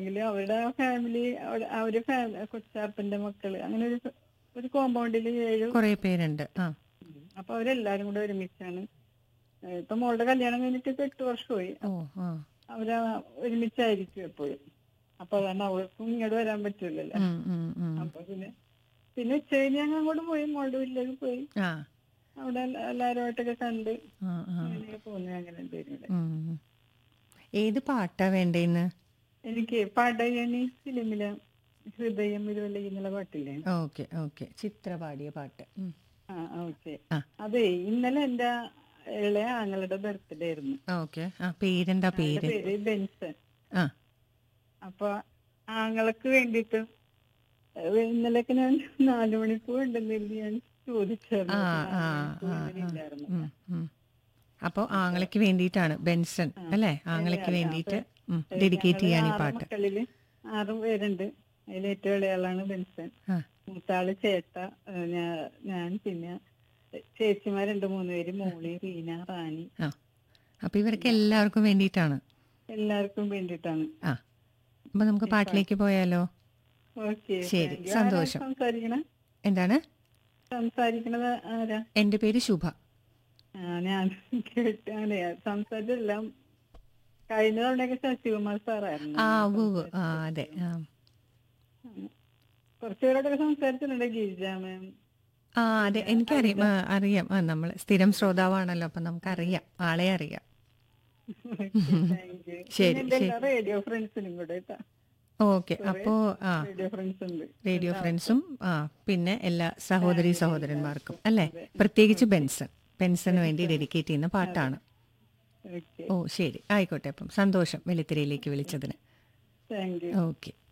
ഉണ്ടെങ്കിലും അവരുടെ ഫാമിലി അവര് ഫാമിലി കൊച്ചാപ്പന്റെ മക്കള് അങ്ങനെ ഒരു ഒരു കോമ്പൗണ്ടിൽ ഏഴ് കുറെ പേരുണ്ട് ആ ഉം. അപ്പൊ അവരെല്ലാരും കൂടെ ഒരുമിച്ചാണ് ഏഹ് ഇപ്പൊ മോളുടെ കല്യാണം കഴിഞ്ഞിട്ട് ഇപ്പൊ എട്ട് വർഷമായി ഓ ആ അവര് ഒരുമിച്ചായിരിക്കും എപ്പോഴും അപ്പൊ അതാണ് അവൾക്കും ഇങ്ങോട്ട് വരാൻ പറ്റില്ലല്ലോ ഉം, ഉം, ഉം. അപ്പൊ പിന്നെ പിന്നെ ഉച്ച കഴിഞ്ഞ് ഞങ്ങൾ അങ്ങോട്ട് പോയി മോളുടെ വീട്ടിലേക്ക് പോയി ആ അവിടെ എല്ലാ- എല്ലാരുമായിട്ടൊക്കെ കണ്ട് ആ ആ അങ്ങനെയൊക്കെ പോന്നു ഞങ്ങൾ രണ്ടുപേരും കൂടെ ഉം. ഏത് പാട്ടാ വേണ്ടേന്ന് എനിക്ക് പടയണി ഫിലിമിലെ ഹൃദയം ഇരുവല്ല എന്നുള്ള പാട്ടില്ലേ ഓക്കെ ഓക്കെ ചിത്ര പാടിയ പാട്ട് ഉം. ആ ഓക്കെ ആ. അതെ ഇന്നലെ എന്റെ ഇളയ ആങ്ങളുടെ ബർത്ത്ഡേ ആയിരുന്നു ഓക്കെ ആ പേരെന്താ ആളുടെ പേര് പേര് ബെൻസൺ ആ അപ്പൊ ആങ്ങൾക്ക് വേണ്ടിട്ട് ഏഹ് ഇന്നലെയൊക്കെ ഞാൻ നാലു മണിക്ക് ഉണ്ടെന്നിരുന്ന് ഞാൻ ചോദിച്ചായിരുന്നു ആ അപ്പൊ ആ നാല് മണിക്കൂർ ആ ഇങ്ങനെ ഇല്ലായിരുന്നു. ഉം, ഉം. അപ്പോ ആങ്ങളയ്ക്ക് വേണ്ടിയിട്ടാണ് ബെൻസൺ അല്ലേ ആങ്ങളയ്ക്ക് അതെ, വേണ്ടിയിട്ട് അപ്പൊ ഡെഡിക്കേറ്റ് ചെയ്യാൻ ഈ ആറ് പാട്ട് മക്കളില് ആറ് പേരുണ്ട് അതിൽ ഏറ്റവും ഇളയാളാണ് ബെൻസൺ ആ മൂത്താള് ചേട്ട ഏഹ് ഞാ- ഞാൻ പിന്നെ ചേച്ചിമാരുണ്ട് മൂന്ന് പേര് മോളി റീന റാണി ആ അപ്പൊ ഇവർക്ക് എല്ലാവർക്കും വേണ്ടിയിട്ടാണ് എല്ലാവർക്കും വേണ്ടിയിട്ടാണ് ആ അപ്പൊ നമുക്ക് പാട്ടിലേക്ക് പോയാലോ ഓക്കെ ശരി, സന്തോഷം. സംസാരിക്കണ എന്താണ് സംസാരിക്കണത് ആരാ എൻ്റെ പേര് ശുഭ ആ ഞാൻ കേട്ടാണ് സംസാരിച്ചെല്ലാം കഴിഞ്ഞ തവണയൊക്കെ ശശികുമാർ സാറായിരുന്നു ആ ഉവ്വ് ഉവ്വ്. ആ അതെ ആ കുറച്ചുപേരോടൊക്കെ സംസാരിച്ചിട്ടുണ്ട് ഗിരിജ മാം ആ അതെ എനിക്കറിയാം ആ, അറിയാം ആ നമ്മൾ സ്ഥിരം ശ്രോതാവാണല്ലോ അപ്പൊ നമുക്കറിയാം ആളെ അറിയാം ശരി, റേഡിയോ ഫ്രണ്ട്സിനും കൂടെ കേട്ടാ ഓക്കെ അപ്പോ ആ റേഡിയോ ഫ്രണ്ട്സ് ഉണ്ട് റേഡിയോ ഫ്രണ്ട്സും ആ പിന്നെ എല്ലാ സഹോദരി സഹോദരന്മാർക്കും അല്ലേ പ്രത്യേകിച്ച് ബെൻസൺ ബെൻസന് വേണ്ടി ഡെഡിക്കേറ്റ് ചെയ്യുന്ന പാട്ടാണ് ഓക്കെ ഓ ശരി ആയിക്കോട്ടെ അപ്പം സന്തോഷം വെളിത്തിരയിലേക്ക് വിളിച്ചതിന് താങ്ക് യു ഓക്കെ